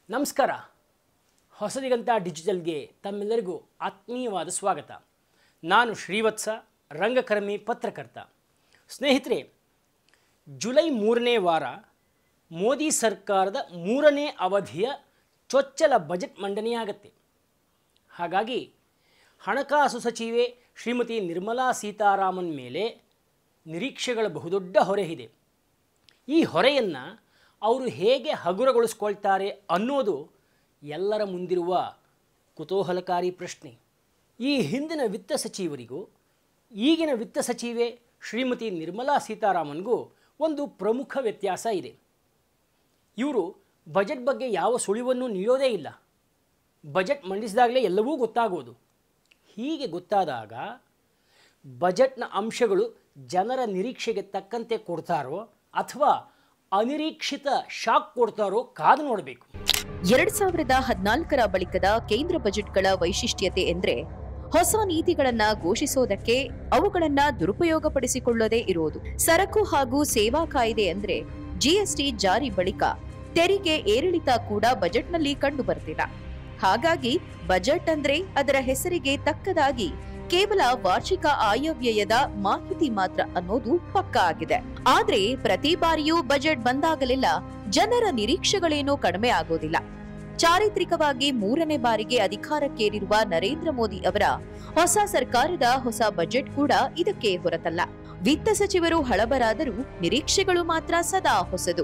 ನಮಸ್ಕಾರ ಹೊಸದಿಗಂತ ಡಿಜಿಟಲ್ಗೆ ತಮ್ಮೆಲ್ಲರಿಗೂ ಆತ್ಮೀಯವಾದ ಸ್ವಾಗತ ನಾನು ಶ್ರೀವತ್ಸ ರಂಗಕರ್ಮಿ ಪತ್ರಕರ್ತ ಸ್ನೇಹಿತರೆ ಜುಲೈ ಮೂರನೇ ವಾರ ಮೋದಿ ಸರ್ಕಾರದ ಮೂರನೇ ಅವಧಿಯ ಚೊಚ್ಚಲ ಬಜೆಟ್ ಮಂಡನೆಯಾಗತ್ತೆ ಹಾಗಾಗಿ ಹಣಕಾಸು ಸಚಿವೆ ಶ್ರೀಮತಿ ನಿರ್ಮಲಾ ಸೀತಾರಾಮನ್ ಮೇಲೆ ನಿರೀಕ್ಷೆಗಳ ಬಹುದೊಡ್ಡ ಹೊರೆ ಇದೆ ಈ ಹೊರೆಯನ್ನು ಅವರು ಹೇಗೆ ಹಗುರಗೊಳಿಸ್ಕೊಳ್ತಾರೆ ಅನ್ನೋದು ಎಲ್ಲರ ಮುಂದಿರುವ ಕುತೂಹಲಕಾರಿ ಪ್ರಶ್ನೆ ಈ ಹಿಂದಿನ ವಿತ್ತ ಸಚಿವರಿಗೂ ಈಗಿನ ವಿತ್ತ ಸಚಿವೆ ಶ್ರೀಮತಿ ನಿರ್ಮಲಾ ಸೀತಾರಾಮನ್ಗೂ ಒಂದು ಪ್ರಮುಖ ವ್ಯತ್ಯಾಸ ಇದೆ ಇವರು ಬಜೆಟ್ ಬಗ್ಗೆ ಯಾವ ಸುಳಿವನ್ನು ನೀಡೋದೇ ಇಲ್ಲ ಬಜೆಟ್ ಮಂಡಿಸಿದಾಗಲೇ ಎಲ್ಲವೂ ಗೊತ್ತಾಗೋದು ಹೀಗೆ ಗೊತ್ತಾದಾಗ ಬಜೆಟ್ನ ಅಂಶಗಳು ಜನರ ನಿರೀಕ್ಷೆಗೆ ತಕ್ಕಂತೆ ಕೊಡ್ತಾರೋ ಅಥವಾ ಅನಿರೀಕ್ಷಿತ ಶಾಕ್ ಕೊಡ್ತಾರೋ ಕಾದು ನೋಡಬೇಕು ಎರಡ್ ಸಾವಿರದ ಹದಿನಾಲ್ಕರ ಬಳಿಕದ ಕೇಂದ್ರ ಬಜೆಟ್ಗಳ ವೈಶಿಷ್ಟ್ಯತೆ ಎಂದ್ರೆ ಹೊಸ ನೀತಿಗಳನ್ನ ಘೋಷಿಸೋದಕ್ಕೆ ಅವುಗಳನ್ನ ದುರುಪಯೋಗಪಡಿಸಿಕೊಳ್ಳದೇ ಇರುವುದು ಸರಕು ಹಾಗೂ ಸೇವಾ ಕಾಯ್ದೆ ಅಂದ್ರೆ ಜಿಎಸ್ಟಿ ಜಾರಿ ಬಳಿಕ ತೆರಿಗೆ ಏರಿಳಿತ ಕೂಡ ಬಜೆಟ್ನಲ್ಲಿ ಕಂಡು ಬರ್ತಿಲ್ಲ ಹಾಗಾಗಿ ಬಜೆಟ್ ಅಂದ್ರೆ ಅದರ ಹೆಸರಿಗೆ ತಕ್ಕದಾಗಿ ಕೇವಲ ವಾರ್ಷಿಕ ಆಯವ್ಯಯದ ಮಾಹಿತಿ ಮಾತ್ರ ಅನ್ನೋದು ಪಕ್ಕಾ ಆಗಿದೆ ಆದ್ರೆ ಪ್ರತಿ ಬಾರಿಯೂ ಬಜೆಟ್ ಬಂದಾಗಲೆಲ್ಲ ಜನರ ನಿರೀಕ್ಷೆಗಳೇನೂ ಕಡಿಮೆ ಆಗೋದಿಲ್ಲ ಚಾರಿತ್ರಿಕವಾಗಿ ಮೂರನೇ ಬಾರಿಗೆ ಅಧಿಕಾರಕ್ಕೇರಿರುವ ನರೇಂದ್ರ ಮೋದಿ ಅವರ ಹೊಸ ಸರ್ಕಾರದ ಹೊಸ ಬಜೆಟ್ ಕೂಡ ಇದಕ್ಕೆ ಹೊರತಲ್ಲ ವಿತ್ತ ಸಚಿವರು ಹಳಬರಾದರೂ ನಿರೀಕ್ಷೆಗಳು ಮಾತ್ರ ಸದಾ ಹೊಸದು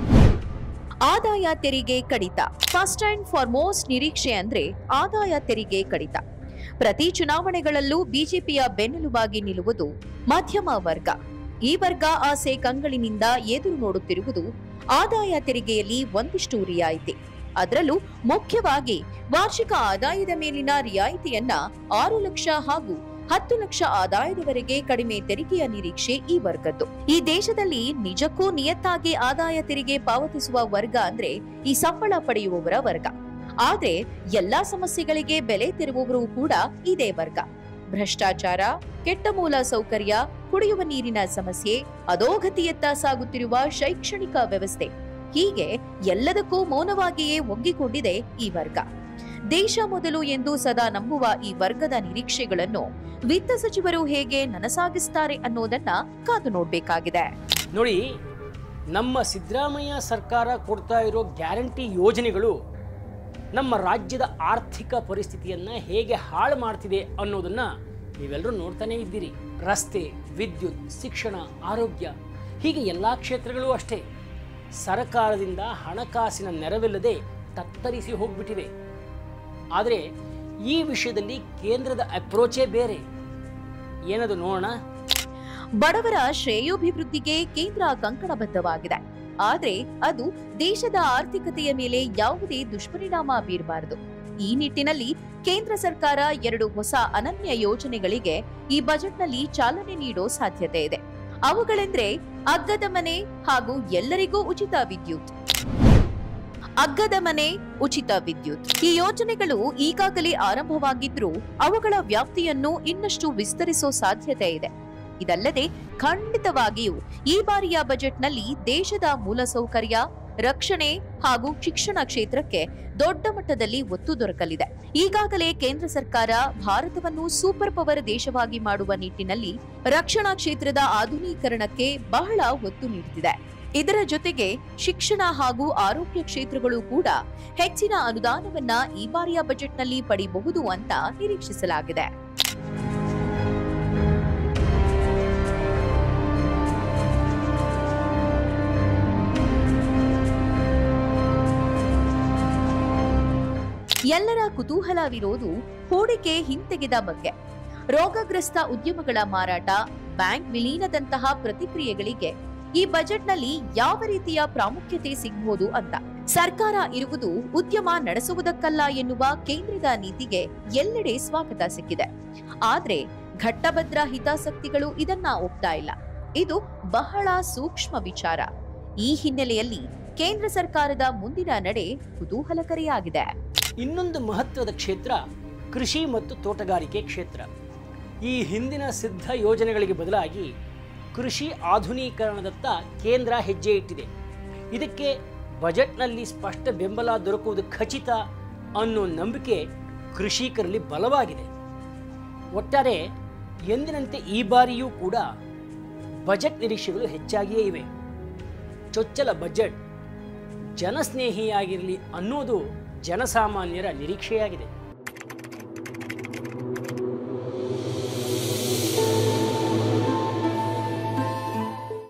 ಆದಾಯ ತೆರಿಗೆ ಕಡಿತ ಫಸ್ಟ್ ಅಂಡ್ ಫಾರ್ಮೋಸ್ಟ್ ನಿರೀಕ್ಷೆ ಅಂದ್ರೆ ಆದಾಯ ತೆರಿಗೆ ಕಡಿತ ಪ್ರತಿ ಚುನಾವಣೆಗಳಲ್ಲೂ ಬಿಜೆಪಿಯ ಬೆನ್ನೆಲುಬಾಗಿ ನಿಲ್ಲುವುದು ಮಧ್ಯಮ ವರ್ಗ ಈ ವರ್ಗ ಆಸೆ ಕಂಗಳಿನಿಂದ ಎದುರು ನೋಡುತ್ತಿರುವುದು ಆದಾಯ ತೆರಿಗೆಯಲ್ಲಿ ಒಂದಿಷ್ಟು ರಿಯಾಯಿತಿ ಅದರಲ್ಲೂ ಮುಖ್ಯವಾಗಿ ವಾರ್ಷಿಕ ಆದಾಯದ ಮೇಲಿನ ರಿಯಾಯಿತಿಯನ್ನ ಆರು ಲಕ್ಷ ಹಾಗೂ ಹತ್ತು ಲಕ್ಷ ಆದಾಯದವರೆಗೆ ಕಡಿಮೆ ತೆರಿಗೆಯ ನಿರೀಕ್ಷೆ ಈ ವರ್ಗದ್ದು ಈ ದೇಶದಲ್ಲಿ ನಿಜಕ್ಕೂ ನಿಯತ್ತಾಗಿ ಆದಾಯ ತೆರಿಗೆ ಪಾವತಿಸುವ ವರ್ಗ ಅಂದ್ರೆ ಈ ಸಂಬಳ ಪಡೆಯುವವರ ವರ್ಗ ಆದ್ರೆ ಎಲ್ಲಾ ಸಮಸ್ಯೆಗಳಿಗೆ ಬೆಲೆ ತೆರುವವರು ಕೂಡ ಇದೇ ವರ್ಗ ಭ್ರಷ್ಟಾಚಾರ ಕೆಟ್ಟ ಮೂಲ ಸೌಕರ್ಯ ಕುಡಿಯುವ ನೀರಿನ ಸಮಸ್ಯೆ ಅಧೋಗತಿಯತ್ತ ಸಾಗುತ್ತಿರುವ ಶೈಕ್ಷಣಿಕ ವ್ಯವಸ್ಥೆ ಹೀಗೆ ಎಲ್ಲದಕ್ಕೂ ಮೌನವಾಗಿಯೇ ಒಗ್ಗಿಕೊಂಡಿದೆ ಈ ವರ್ಗ ದೇಶ ಮೊದಲು ಎಂದು ಸದಾ ನಂಬುವ ಈ ವರ್ಗದ ನಿರೀಕ್ಷೆಗಳನ್ನು ವಿತ್ತ ಸಚಿವರು ಹೇಗೆ ನನಸಾಗಿಸ್ತಾರೆ ಅನ್ನೋದನ್ನ ಕಾದು ನೋಡ್ಬೇಕಾಗಿದೆ ನೋಡಿ ನಮ್ಮ ಸಿದ್ದರಾಮಯ್ಯ ಸರ್ಕಾರ ಕೊಡ್ತಾ ಇರೋ ಗ್ಯಾರಂಟಿ ಯೋಜನೆಗಳು ನಮ್ಮ ರಾಜ್ಯದ ಆರ್ಥಿಕ ಪರಿಸ್ಥಿತಿಯನ್ನು ಹೇಗೆ ಹಾಳು ಮಾಡ್ತಿದೆ ಅನ್ನೋದನ್ನು ನೀವೆಲ್ಲರೂ ನೋಡ್ತಾನೇ ಇದ್ದೀರಿ ರಸ್ತೆ ವಿದ್ಯುತ್ ಶಿಕ್ಷಣ ಆರೋಗ್ಯ ಹೀಗೆ ಎಲ್ಲ ಕ್ಷೇತ್ರಗಳೂ ಅಷ್ಟೇ ಸರ್ಕಾರದಿಂದ ಹಣಕಾಸಿನ ನೆರವಿಲ್ಲದೆ ತತ್ತರಿಸಿ ಹೋಗ್ಬಿಟ್ಟಿವೆ ಆದರೆ ಈ ವಿಷಯದಲ್ಲಿ ಕೇಂದ್ರದ ಅಪ್ರೋಚೇ ಬೇರೆ ಏನದು ನೋಡೋಣ ಬಡವರ ಶ್ರೇಯೋಭಿವೃದ್ಧಿಗೆ ಕೇಂದ್ರ ಕಂಕಣಬದ್ಧವಾಗಿದೆ ಆದ್ರೆ ಅದು ದೇಶದ ಆರ್ಥಿಕತೆಯ ಮೇಲೆ ಯಾವುದೇ ದುಷ್ಪರಿಣಾಮ ಬೀರಬಾರದು ಈ ನಿಟ್ಟಿನಲ್ಲಿ ಕೇಂದ್ರ ಸರ್ಕಾರ ಎರಡು ಹೊಸ ಅನನ್ಯ ಯೋಜನೆಗಳಿಗೆ ಈ ಬಜೆಟ್ನಲ್ಲಿ ಚಾಲನೆ ನೀಡೋ ಸಾಧ್ಯತೆ ಇದೆ ಅವುಗಳೆಂದ್ರೆ ಅಗ್ಗದ ಮನೆ ಹಾಗೂ ಎಲ್ಲರಿಗೂ ಉಚಿತ ವಿದ್ಯುತ್ ಅಗ್ಗದ ಮನೆ ಉಚಿತ ವಿದ್ಯುತ್ ಈ ಯೋಜನೆಗಳು ಈಗಾಗಲೇ ಆರಂಭವಾಗಿದ್ರೂ ಅವುಗಳ ವ್ಯಾಪ್ತಿಯನ್ನು ಇನ್ನಷ್ಟು ವಿಸ್ತರಿಸೋ ಸಾಧ್ಯತೆ ಇದೆ ಇದಲ್ಲದೆ ಖಂಡಿತವಾಗಿಯೂ ಈ ಬಾರಿಯ ಬಜೆಟ್ನಲ್ಲಿ ದೇಶದ ಮೂಲಸೌಕರ್ಯ ರಕ್ಷಣೆ ಹಾಗೂ ಶಿಕ್ಷಣ ಕ್ಷೇತ್ರಕ್ಕೆ ದೊಡ್ಡ ಮಟ್ಟದಲ್ಲಿ ಒತ್ತು ದೊರಕಲಿದೆ ಈಗಾಗಲೇ ಕೇಂದ್ರ ಸರ್ಕಾರ ಭಾರತವನ್ನು ಸೂಪರ್ ಪವರ್ ದೇಶವಾಗಿ ಮಾಡುವ ನಿಟ್ಟಿನಲ್ಲಿ ರಕ್ಷಣಾ ಕ್ಷೇತ್ರದ ಆಧುನೀಕರಣಕ್ಕೆ ಬಹಳ ಒತ್ತು ನೀಡುತ್ತಿದೆ ಇದರ ಜೊತೆಗೆ ಶಿಕ್ಷಣ ಹಾಗೂ ಆರೋಗ್ಯ ಕ್ಷೇತ್ರಗಳು ಕೂಡ ಹೆಚ್ಚಿನ ಅನುದಾನವನ್ನ ಈ ಬಾರಿಯ ಬಜೆಟ್ನಲ್ಲಿ ಪಡೆಯಬಹುದು ಅಂತ ನಿರೀಕ್ಷಿಸಲಾಗಿದೆ ಎಲ್ಲರ ಕುತೂಹಲವಿರೋದು ಹೂಡಿಕೆ ಹಿಂತೆಗೆದ ಬಗ್ಗೆ ರೋಗಗ್ರಸ್ತ ಉದ್ಯಮಗಳ ಮಾರಾಟ ಬ್ಯಾಂಕ್ ವಿಲೀನದಂತಹ ಪ್ರತಿಕ್ರಿಯೆಗಳಿಗೆ ಈ ಬಜೆಟ್ನಲ್ಲಿ ಯಾವ ರೀತಿಯ ಪ್ರಾಮುಖ್ಯತೆ ಸಿಗಬಹುದು ಅಂತ ಸರ್ಕಾರ ಇರುವುದು ಉದ್ಯಮ ನಡೆಸುವುದಕ್ಕಲ್ಲ ಎನ್ನುವ ಕೇಂದ್ರದ ನೀತಿಗೆ ಎಲ್ಲೆಡೆ ಸ್ವಾಗತ ಸಿಕ್ಕಿದೆ ಆದ್ರೆ ಘಟ್ಟಭದ್ರ ಹಿತಾಸಕ್ತಿಗಳು ಇದನ್ನ ಒಪ್ತಾ ಇಲ್ಲ ಇದು ಬಹಳ ಸೂಕ್ಷ್ಮ ವಿಚಾರ ಈ ಹಿನ್ನೆಲೆಯಲ್ಲಿ ಕೇಂದ್ರ ಸರ್ಕಾರದ ಮುಂದಿನ ನಡೆ ಕುತೂಹಲಕಾರಿಯಾಗಿದೆ ಇನ್ನೊಂದು ಮಹತ್ವದ ಕ್ಷೇತ್ರ ಕೃಷಿ ಮತ್ತು ತೋಟಗಾರಿಕೆ ಕ್ಷೇತ್ರ ಈ ಹಿಂದಿನ ಸಿದ್ಧ ಯೋಜನೆಗಳಿಗೆ ಬದಲಾಗಿ ಕೃಷಿ ಆಧುನೀಕರಣದತ್ತ ಕೇಂದ್ರ ಹೆಜ್ಜೆ ಇಟ್ಟಿದೆ ಇದಕ್ಕೆ ಬಜೆಟ್ನಲ್ಲಿ ಸ್ಪಷ್ಟ ಬೆಂಬಲ ದೊರಕುವುದು ಖಚಿತ ಅನ್ನೋ ನಂಬಿಕೆ ಕೃಷಿಕರಲ್ಲಿ ಬಲವಾಗಿದೆ ಒಟ್ಟಾರೆ ಎಂದಿನಂತೆ ಈ ಬಾರಿಯೂ ಕೂಡ ಬಜೆಟ್ ನಿರೀಕ್ಷೆಗಳು ಹೆಚ್ಚಾಗಿಯೇ ಇವೆ ಚೊಚ್ಚಲ ಬಜೆಟ್ ಜನಸ್ನೇಹಿಯಾಗಿರಲಿ ಅನ್ನೋದು ಜನಸಾಮಾನ್ಯರ ನಿರೀಕ್ಷೆಯಾಗಿದೆ